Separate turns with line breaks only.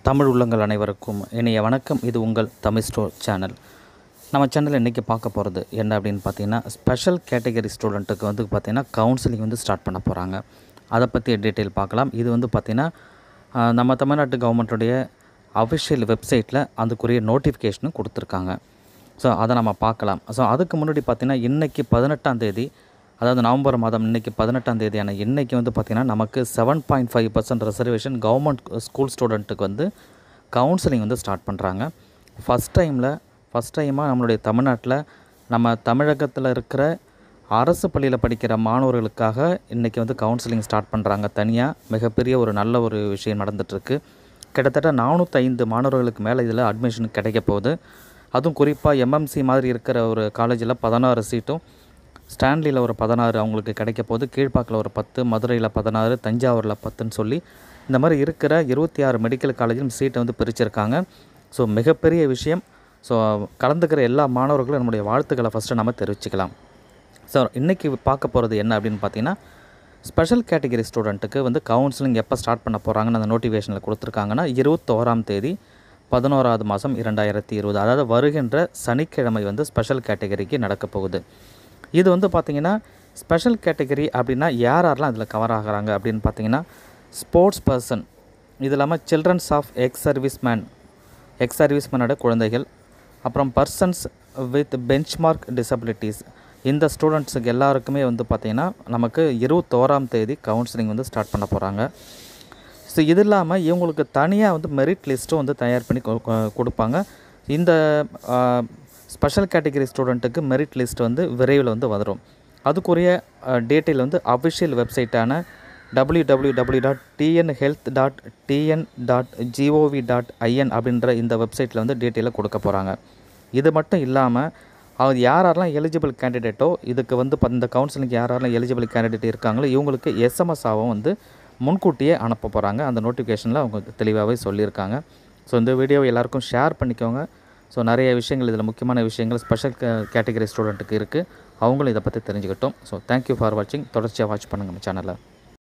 தமிழ் உள்ளங்கள் அனைவருக்கும் இனிய வணக்கம் இது உங்கள் தமிழ் ஸ்டோர் சேனல் நம்ம சேனலில் இன்றைக்கி பார்க்க போகிறது என்ன அப்படின்னு பார்த்தீங்கன்னா ஸ்பெஷல் கேட்டகரி ஸ்டூடெண்ட்டுக்கு வந்து பார்த்திங்கன்னா கவுன்சிலிங் வந்து ஸ்டார்ட் பண்ண போகிறாங்க அதை பற்றி டீட்டெயில் பார்க்கலாம் இது வந்து பார்த்திங்கன்னா ஆஹ், நம்ம தமிழ்நாட்டு கவர்மெண்ட்டுடைய அஃபிஷியல் வெப்சைட்டில் அதுக்குரிய நோட்டிஃபிகேஷனும் கொடுத்துருக்காங்க ஸோ அதை நம்ம பார்க்கலாம் ஸோ அதுக்கு முன்னாடி பார்த்திங்கன்னா இன்றைக்கி பதினெட்டாம் தேதி அதாவது நவம்பர் மாதம் இன்றைக்கி பதினெட்டாம் தேதியான இன்றைக்கி வந்து பார்த்திங்கன்னா நமக்கு seven point five percent reservation government school ஸ்டூடெண்ட்டுக்கு வந்து கவுன்சிலிங் வந்து ஸ்டார்ட் பண்ணுறாங்க ஃபஸ்ட் டைமில் ஃபஸ்ட் டைமாக நம்மளுடைய தமிழ்நாட்டில் நம்ம தமிழகத்தில் இருக்கிற அரசு பள்ளியில் படிக்கிற மாணவர்களுக்காக இன்றைக்கி வந்து கவுன்சிலிங் ஸ்டார்ட் பண்ணுறாங்க தனியாக மிகப்பெரிய ஒரு நல்ல ஒரு விஷயம் நடந்துகிட்ருக்கு கிட்டத்தட்ட நானூற்றைந்து மாணவர்களுக்கு மேலே இதில் அட்மிஷன் கிடைக்க போகுது அதுவும் குறிப்பாக எம்எம்சி மாதிரி இருக்கிற ஒரு காலேஜில் பதினாறு சீட்டும் ஸ்டான்லியில் ஒரு பதினாறு அவங்களுக்கு கிடைக்க போகுது கீழ்ப்பாக்கில் ஒரு பத்து மதுரையில் பதினாறு தஞ்சாவூரில் பத்துன்னு சொல்லி இந்த மாதிரி இருக்கிற இருபத்தி ஆறு மெடிக்கல் காலேஜிலும் சீட்டை வந்து பிரிச்சிருக்காங்க ஸோ மிகப்பெரிய விஷயம் ஸோ கலந்துக்கிற எல்லா மாணவர்களும் நம்முடைய வாழ்த்துக்களை ஃபஸ்ட்டு நம்ம தெரிவிச்சுக்கலாம் ஸோ இன்றைக்கி பார்க்க போகிறது என்ன அப்படின்னு பார்த்தீங்கன்னா ஸ்பெஷல் கேட்டகரி ஸ்டூடெண்ட்டுக்கு வந்து கவுன்சிலிங் எப்போ ஸ்டார்ட் பண்ண போகிறாங்கன்னு அந்த நோட்டிஃபிகேஷனில் கொடுத்துருக்காங்கன்னா இருபத்தோராம் தேதி பதினோராவது மாதம் இரண்டாயிரத்தி இருபது அதாவது வருகின்ற சனிக்கிழமை வந்து ஸ்பெஷல் கேட்டகரிக்கு நடக்க போகுது இது வந்து பார்த்திங்கன்னா ஸ்பெஷல் கேட்டகரி அப்படின்னா யார் யாரெல்லாம் இதில் கவர் ஆகுறாங்க அப்படின்னு பார்த்தீங்கன்னா ஸ்போர்ட்ஸ் பர்சன் இது இல்லாமல் children's of ex service man ex சர்வீஸ்மேனோட குழந்தைகள் அப்புறம் பர்சன்ஸ் வித் பெஞ்ச்மார்க் டிசபிலிட்டிஸ் இந்த ஸ்டூடெண்ட்ஸுக்கு எல்லாருக்குமே வந்து பார்த்திங்கன்னா நமக்கு இருபத்தோராம் தேதி கவுன்சிலிங் வந்து ஸ்டார்ட் பண்ண போகிறாங்க ஸோ இது இல்லாமல் இவங்களுக்கு தனியாக வந்து மெரிட் லிஸ்ட்டும் வந்து தயார் பண்ணி கொ- கொ- கொடுப்பாங்க இந்த ஸ்பெஷல் கேட்டகரி ஸ்டூடெண்ட்டுக்கு மெரிட் லிஸ்ட் வந்து விரைவில் வந்து வந்துடும் அதுக்குரிய டீட்டெயில் வந்து அஃபிஷியல் வெப்சைட்டான W W W dot T N health dot T N dot G O V dot I N அப்படின்ற இந்த வெப்சைட்டில் வந்து டீட்டெயிலை கொடுக்க போகிறாங்க இது மட்டும் இல்லாமல் அவர் யார் யாரெல்லாம் எலிஜிபிள் கேண்டிடேட்டோ இதுக்கு வந்து இப்ப இந்த கவுன்சிலிங்க்கு யார் யாரெல்லாம் எலிஜிபிள் கேண்டிடேட் இருக்காங்களோ இவங்களுக்கு எஸ்எம்எஸ்ஸாகவும் வந்து முன்கூட்டியே அனுப்ப போகிறாங்க அந்த நோட்டிஃபிகேஷனில் அவங்க தெளிவாகவே சொல்லியிருக்காங்க ஸோ இந்த வீடியோவை எல்லாருக்கும் ஷேர் பண்ணிக்கோங்க ஸோ நிறைய விஷயங்கள் இதில் முக்கியமான விஷயங்கள் ஸ்பெஷல் கேட்டகரி ஸ்டூடெண்ட்டுக்கு இருக்குது அவங்களும் இதை பற்றி தெரிஞ்சுக்கிட்டோம் ஸோ தேங்க்யூ ஃபார் வாட்சிங் தொடர்ச்சியாக வாட்ச் பண்ணுங்கள் நம்ம சேனலை